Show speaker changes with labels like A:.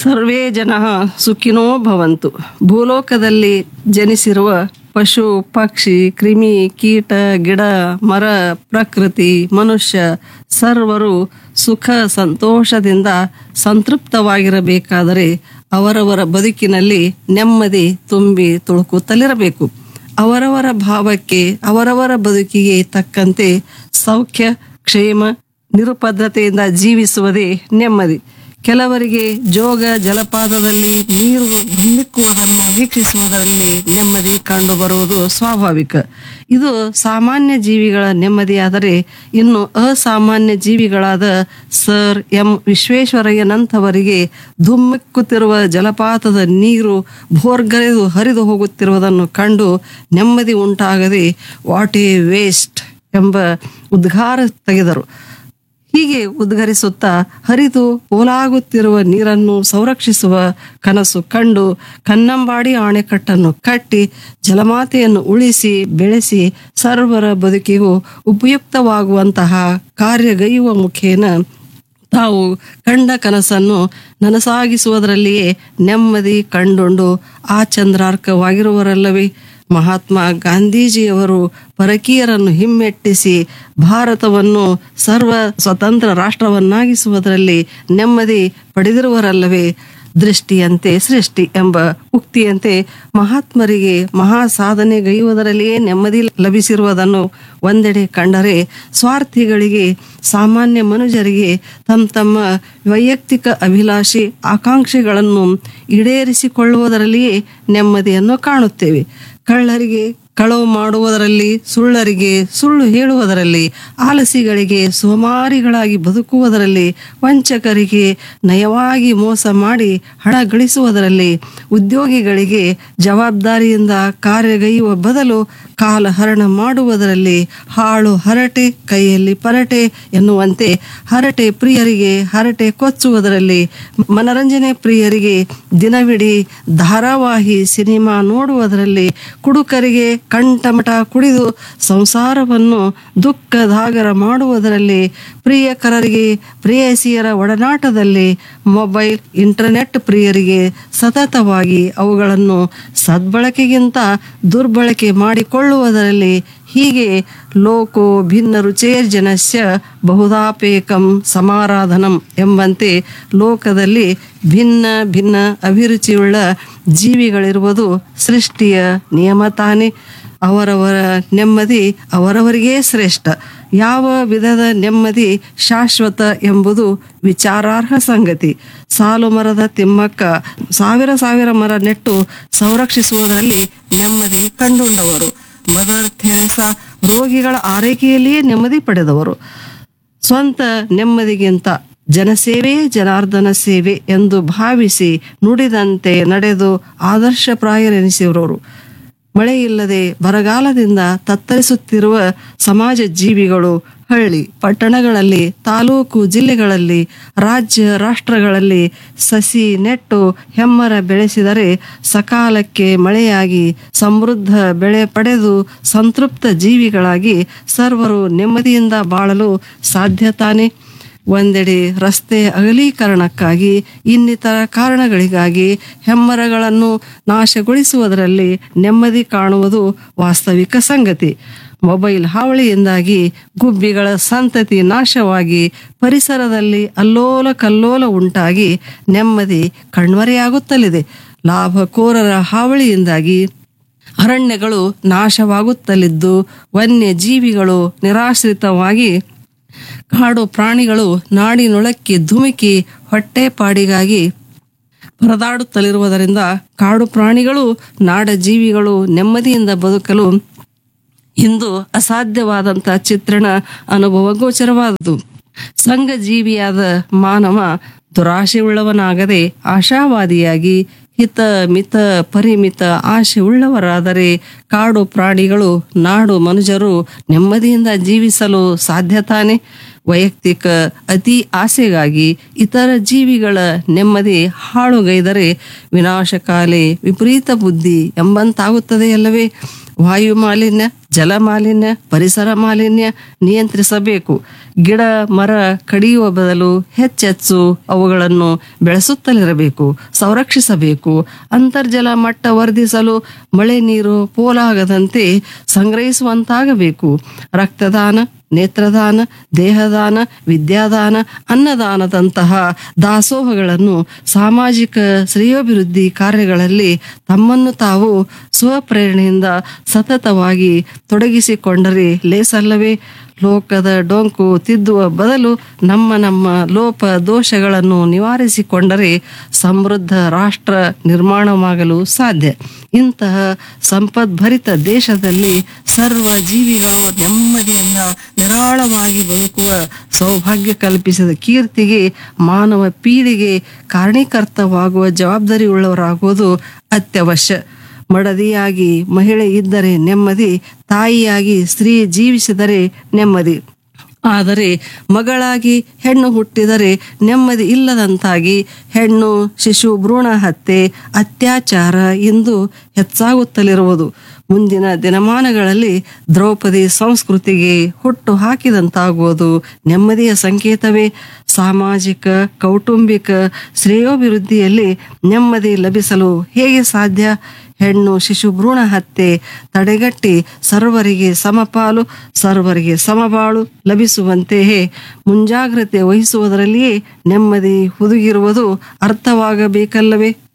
A: ಸರ್ವೇ ಜನ ಸುಖಿನೋ ಭವಂತು ಭೂಲೋಕದಲ್ಲಿ ಜನಿಸಿರುವ ಪಶು ಪಕ್ಷಿ ಕ್ರಿಮಿ ಕೀಟ ಗಿಡ ಮರ ಪ್ರಕೃತಿ ಮನುಷ್ಯ ಸರ್ವರು ಸುಖ ಸಂತೋಷದಿಂದ ಸಂತೃಪ್ತವಾಗಿರಬೇಕಾದರೆ ಅವರವರ ಬದುಕಿನಲ್ಲಿ ನೆಮ್ಮದಿ ತುಂಬಿ ತುಳುಕುತ್ತಲಿರಬೇಕು ಅವರವರ ಭಾವಕ್ಕೆ ಅವರವರ ಬದುಕಿಗೆ ತಕ್ಕಂತೆ ಸೌಖ್ಯ ಕ್ಷೇಮ ನಿರುಪದ್ರತೆಯಿಂದ ಜೀವಿಸುವುದೇ ನೆಮ್ಮದಿ ಕೆಲವರಿಗೆ ಜೋಗ ಜಲಪಾತದಲ್ಲಿ ನೀರು ಧುಮ್ಮಿಕ್ಕುವುದನ್ನು ವೀಕ್ಷಿಸುವುದರಲ್ಲಿ ನೆಮ್ಮದಿ ಕಂಡುಬರುವುದು ಸ್ವಾಭಾವಿಕ ಇದು ಸಾಮಾನ್ಯ ಜೀವಿಗಳ ನೆಮ್ಮದಿಯಾದರೆ ಇನ್ನು ಅಸಾಮಾನ್ಯ ಜೀವಿಗಳಾದ ಸರ್ ಎಂ ವಿಶ್ವೇಶ್ವರಯ್ಯನಂಥವರಿಗೆ ಧುಮ್ಮಿಕ್ಕುತ್ತಿರುವ ಜಲಪಾತದ ನೀರು ಭೋರ್ಗರೆದು ಹರಿದು ಹೋಗುತ್ತಿರುವುದನ್ನು ಕಂಡು ನೆಮ್ಮದಿ ಉಂಟಾಗದೆ ವಾಟ್ ಎ ವೇಸ್ಟ್ ಎಂಬ ಉದ್ಗಾರ ತೆಗೆದರು ಹೀಗೆ ಉದ್ಗರಿಸುತ್ತಾ ಹರಿದು ಪೋಲಾಗುತ್ತಿರುವ ನೀರನ್ನು ಸಂರಕ್ಷಿಸುವ ಕನಸು ಕಂಡು ಕನ್ನಂಬಾಡಿ ಅಣೆಕಟ್ಟನ್ನು ಕಟ್ಟಿ ಜಲಮಾತೆಯನ್ನು ಉಳಿಸಿ ಬೆಳೆಸಿ ಸರ್ವರ ಬದುಕಿಗೂ ಉಪಯುಕ್ತವಾಗುವಂತಹ ಕಾರ್ಯಗೈಯುವ ಮುಖೇನ ತಾವು ಕಂಡ ಕನಸನ್ನು ನನಸಾಗಿಸುವುದರಲ್ಲಿಯೇ ನೆಮ್ಮದಿ ಕಂಡುಂಡು ಆ ಚಂದ್ರಾರ್ಕವಾಗಿರುವರಲ್ಲವೇ ಮಹಾತ್ಮ ಗಾಂಧೀಜಿಯವರು ಪರಕೀಯರನ್ನು ಹಿಮ್ಮೆಟ್ಟಿಸಿ ಭಾರತವನ್ನು ಸರ್ವ ಸ್ವತಂತ್ರ ರಾಷ್ಟ್ರವನ್ನಾಗಿಸುವುದರಲ್ಲಿ ನೆಮ್ಮದಿ ಪಡೆದಿರುವರಲ್ಲವೇ ದೃಷ್ಟಿಯಂತೆ ಸೃಷ್ಟಿ ಎಂಬ ಉಕ್ತಿಯಂತೆ ಮಹಾತ್ಮರಿಗೆ ಮಹಾ ಸಾಧನೆಗೈಯುವುದರಲ್ಲಿಯೇ ನೆಮ್ಮದಿ ಲಭಿಸಿರುವುದನ್ನು ಒಂದೆಡೆ ಕಂಡರೆ ಸ್ವಾರ್ಥಿಗಳಿಗೆ ಸಾಮಾನ್ಯ ಮನುಜರಿಗೆ ತಮ್ಮ ತಮ್ಮ ವೈಯಕ್ತಿಕ ಅಭಿಲಾಷಿ ಆಕಾಂಕ್ಷೆಗಳನ್ನು ಈಡೇರಿಸಿಕೊಳ್ಳುವುದರಲ್ಲಿಯೇ ನೆಮ್ಮದಿಯನ್ನು ಕಾಣುತ್ತೇವೆ ಕಳ್ಳರಿಗೆ ಕಳವು ಮಾಡುವುದರಲ್ಲಿ ಸುಳ್ಳರಿಗೆ ಸುಳ್ಳು ಹೇಳುವುದರಲ್ಲಿ ಆಲಸಿಗಳಿಗೆ ಸೋಮಾರಿಗಳಾಗಿ ಬದುಕುವುದರಲ್ಲಿ ವಂಚಕರಿಗೆ ನಯವಾಗಿ ಮೋಸ ಮಾಡಿ ಹಣ ಗಳಿಸುವುದರಲ್ಲಿ ಉದ್ಯೋಗಿಗಳಿಗೆ ಜವಾಬ್ದಾರಿಯಿಂದ ಕಾರ್ಯಗೈಯುವ ಬದಲು ಕಾಲಹರಣ ಮಾಡುವುದರಲ್ಲಿ ಹಾಳು ಹರಟೆ ಕೈಯಲ್ಲಿ ಪರಟೆ ಎನ್ನುವಂತೆ ಹರಟೆ ಪ್ರಿಯರಿಗೆ ಹರಟೆ ಕೊಚ್ಚುವುದರಲ್ಲಿ ಮನರಂಜನೆ ಪ್ರಿಯರಿಗೆ ದಿನವಿಡೀ ಧಾರಾವಾಹಿ ಸಿನಿಮಾ ನೋಡುವುದರಲ್ಲಿ ಕುಡುಕರಿಗೆ ಕಂಠಮಠ ಕುಡಿದು ಸಂಸಾರವನ್ನು ದುಃಖದಾಗರ ಮಾಡುವುದರಲ್ಲಿ ಪ್ರಿಯಕರರಿಗೆ ಪ್ರೇಯಸಿಯರ ಒಡನಾಟದಲ್ಲಿ ಮೊಬೈಲ್ ಇಂಟರ್ನೆಟ್ ಪ್ರಿಯರಿಗೆ ಸತತವಾಗಿ ಅವುಗಳನ್ನು ಸದ್ಬಳಕೆಗಿಂತ ದುರ್ಬಳಕೆ ಮಾಡಿಕೊಳ್ಳುವುದರಲ್ಲಿ ಹೀಗೆ ಲೋಕೋ ಭಿನ್ನ ರುಚೇರ್ಜನಸ್ಯ ಬಹುಧಾಪೇಕಂ ಸಮಾರಾಧನಂ ಎಂಬಂತೆ ಲೋಕದಲ್ಲಿ ಭಿನ್ನ ಭಿನ್ನ ಅಭಿರುಚಿಯುಳ್ಳ ಜೀವಿಗಳಿರುವುದು ಸೃಷ್ಟಿಯ ನಿಯಮ ತಾನೇ ಅವರವರ ನೆಮ್ಮದಿ ಅವರವರಿಗೇ ಶ್ರೇಷ್ಠ ಯಾವ ವಿಧದ ನೆಮ್ಮದಿ ಶಾಶ್ವತ ಎಂಬುದು ವಿಚಾರಾರ್ಹ ಸಂಗತಿ ಸಾಲು ಮರದ ತಿಮ್ಮಕ್ಕ ಸಾವಿರ ಸಾವಿರ ಮರ ನೆಟ್ಟು ಸಂರಕ್ಷಿಸುವುದರಲ್ಲಿ ನೆಮ್ಮದಿ ಕಂಡುಂಡವರು ಮದರ್ ಥೆರೆಸಾ ರೋಗಿಗಳ ಆರೈಕೆಯಲ್ಲಿಯೇ ನೆಮ್ಮದಿ ಪಡೆದವರು ಸ್ವಂತ ನೆಮ್ಮದಿಗಿಂತ ಜನಸೇವೆಯೇ ಜನಾರ್ದನ ಸೇವೆ ಎಂದು ಭಾವಿಸಿ ನುಡಿದಂತೆ ನಡೆದು ಆದರ್ಶಪ್ರಾಯರೆನಿಸಿರೋರು ಮಳೆ ಇಲ್ಲದೆ ಬರಗಾಲದಿಂದ ತತ್ತರಿಸುತ್ತಿರುವ ಸಮಾಜ ಜೀವಿಗಳು ಹಳ್ಳಿ ಪಟ್ಟಣಗಳಲ್ಲಿ ತಾಲೂಕು ಜಿಲ್ಲೆಗಳಲ್ಲಿ ರಾಜ್ಯ ರಾಷ್ಟ್ರಗಳಲ್ಲಿ ಸಸಿ ನೆಟ್ಟು ಹೆಮ್ಮರ ಬೆಳೆಸಿದರೆ ಸಕಾಲಕ್ಕೆ ಮಳೆಯಾಗಿ ಸಮೃದ್ಧ ಬೆಳೆ ಪಡೆದು ಸಂತೃಪ್ತ ಜೀವಿಗಳಾಗಿ ಸರ್ವರು ನೆಮ್ಮದಿಯಿಂದ ಬಾಳಲು ಸಾಧ್ಯ ತಾನೇ ಒಂದೆಡೆ ರಸ್ತೆ ಅಗಲೀಕರಣಕ್ಕಾಗಿ ಇನ್ನಿತರ ಕಾರಣಗಳಿಗಾಗಿ ಹೆಮ್ಮರಗಳನ್ನು ನಾಶಗೊಳಿಸುವುದರಲ್ಲಿ ನೆಮ್ಮದಿ ಕಾಣುವುದು ವಾಸ್ತವಿಕ ಸಂಗತಿ ಮೊಬೈಲ್ ಹಾವಳಿಯಿಂದಾಗಿ ಗುಬ್ಬಿಗಳ ಸಂತತಿ ನಾಶವಾಗಿ ಪರಿಸರದಲ್ಲಿ ಅಲ್ಲೋಲ ಕಲ್ಲೋಲ ಉಂಟಾಗಿ ನೆಮ್ಮದಿ ಕಣ್ಮರೆಯಾಗುತ್ತಲಿದೆ ಲಾಭಕೋರರ ಹಾವಳಿಯಿಂದಾಗಿ ಅರಣ್ಯಗಳು ನಾಶವಾಗುತ್ತಲಿದ್ದು ವನ್ಯ ಜೀವಿಗಳು ನಿರಾಶ್ರಿತವಾಗಿ ಕಾಡು ಪ್ರಾಣಿಗಳು ನಾಡಿನೊಳಕ್ಕೆ ಧುಮುಕಿ ಹೊಟ್ಟೆಪಾಡಿಗಾಗಿ ಪರದಾಡುತ್ತಲಿರುವುದರಿಂದ ಕಾಡು ಪ್ರಾಣಿಗಳು ನಾಡ ಜೀವಿಗಳು ನೆಮ್ಮದಿಯಿಂದ ಬದುಕಲು ಇಂದು ಅಸಾಧ್ಯವಾದಂಥ ಚಿತ್ರಣ ಅನುಭವ ಗೋಚರವಾದದು ಸಂಘ ಜೀವಿಯಾದ ಮಾನವ ದುರಾಶೆಯುಳ್ಳವನಾಗದೆ ಆಶಾವಾದಿಯಾಗಿ ಹಿತ ಮಿತ ಪರಿಮಿತ ಆಶೆ ಉಳ್ಳವರಾದರೆ ಕಾಡು ಪ್ರಾಣಿಗಳು ನಾಡು ಮನುಜರು ನೆಮ್ಮದಿಯಿಂದ ಜೀವಿಸಲು ಸಾಧ್ಯ ತಾನೆ ವೈಯಕ್ತಿಕ ಅತಿ ಆಸೆಗಾಗಿ ಇತರ ಜೀವಿಗಳ ನೆಮ್ಮದಿ ಹಾಳುಗೈದರೆ ವಿನಾಶಕಾಲೆ ವಿಪರೀತ ಬುದ್ಧಿ ಎಂಬಂತಾಗುತ್ತದೆಯಲ್ಲವೇ ವಾಯು ಮಾಲಿನ್ಯ ಜಲ ಮಾಲಿನ್ಯ ಪರಿಸರ ಮಾಲಿನ್ಯ ನಿಯಂತ್ರಿಸಬೇಕು ಗಿಡ ಮರ ಕಡಿಯುವ ಬದಲು ಹೆಚ್ಚೆಚ್ಚು ಅವುಗಳನ್ನು ಬೆಳೆಸುತ್ತಲಿರಬೇಕು ಸಂರಕ್ಷಿಸಬೇಕು ಅಂತರ್ಜಲ ಮಟ್ಟ ವರ್ಧಿಸಲು ಮಳೆ ನೀರು ಪೋಲಾಗದಂತೆ ಸಂಗ್ರಹಿಸುವಂತಾಗಬೇಕು ರಕ್ತದಾನ ನೇತ್ರದಾನ ದೇಹದಾನ ವಿದ್ಯಾದಾನ ಅನ್ನದಾನದಂತಹ ದಾಸೋಹಗಳನ್ನು ಸಾಮಾಜಿಕ ಶ್ರೇಯೋಭಿವೃದ್ಧಿ ಕಾರ್ಯಗಳಲ್ಲಿ ತಮ್ಮನ್ನು ತಾವು ಸ್ವಪ್ರೇರಣೆಯಿಂದ ಸತತವಾಗಿ ತೊಡಗಿಸಿಕೊಂಡರೆ ಲೇಸಲ್ಲವೇ ಲೋಕದ ಡೊಂಕು ತಿದ್ದುವ ಬದಲು ನಮ್ಮ ನಮ್ಮ ಲೋಪ ದೋಷಗಳನ್ನು ನಿವಾರಿಸಿಕೊಂಡರೆ ಸಮೃದ್ಧ ರಾಷ್ಟ್ರ ನಿರ್ಮಾಣವಾಗಲು ಸಾಧ್ಯ ಇಂತಹ ಸಂಪದ್ಭರಿತ ದೇಶದಲ್ಲಿ ಸರ್ವ ಜೀವಿಗಳು ನೆಮ್ಮದಿಯಿಂದ ನಿರಾಳವಾಗಿ ಬದುಕುವ ಸೌಭಾಗ್ಯ ಕಲ್ಪಿಸಿದ ಕೀರ್ತಿಗೆ ಮಾನವ ಪೀಳಿಗೆ ಕಾರಣೀಕರ್ತವಾಗುವ ಜವಾಬ್ದಾರಿಯುಳ್ಳವರಾಗುವುದು ಅತ್ಯವಶ್ಯ ಮಡದಿಯಾಗಿ ಮಹಿಳೆ ಇದ್ದರೆ ನೆಮ್ಮದಿ ತಾಯಿಯಾಗಿ ಸ್ತ್ರೀ ಜೀವಿಸಿದರೆ ನೆಮ್ಮದಿ ಆದರೆ ಮಗಳಾಗಿ ಹೆಣ್ಣು ಹುಟ್ಟಿದರೆ ನೆಮ್ಮದಿ ಇಲ್ಲದಂತಾಗಿ ಹೆಣ್ಣು ಶಿಶು ಭ್ರೂಣ ಹತ್ಯೆ ಅತ್ಯಾಚಾರ ಇಂದು ಹೆಚ್ಚಾಗುತ್ತಲಿರುವುದು ಮುಂದಿನ ದಿನಮಾನಗಳಲ್ಲಿ ದ್ರೌಪದಿ ಸಂಸ್ಕೃತಿಗೆ ಹುಟ್ಟು ಹಾಕಿದಂತಾಗುವುದು ನೆಮ್ಮದಿಯ ಸಂಕೇತವೇ ಸಾಮಾಜಿಕ ಕೌಟುಂಬಿಕ ಶ್ರೇಯೋಭಿವೃದ್ಧಿಯಲ್ಲಿ ನೆಮ್ಮದಿ ಲಭಿಸಲು ಹೇಗೆ ಸಾಧ್ಯ ಹೆಣ್ಣು ಶಿಶು ಭ್ರೂಣ ಹತ್ಯೆ ತಡೆಗಟ್ಟಿ ಸರ್ವರಿಗೆ ಸಮಪಾಲು ಸರ್ವರಿಗೆ ಸಮಬಾಳು ಲಭಿಸುವಂತೆಯೇ ಮುಂಜಾಗ್ರತೆ ವಹಿಸುವುದರಲ್ಲಿಯೇ ನೆಮ್ಮದಿ ಹುದುಗಿರುವುದು ಅರ್ಥವಾಗಬೇಕಲ್ಲವೇ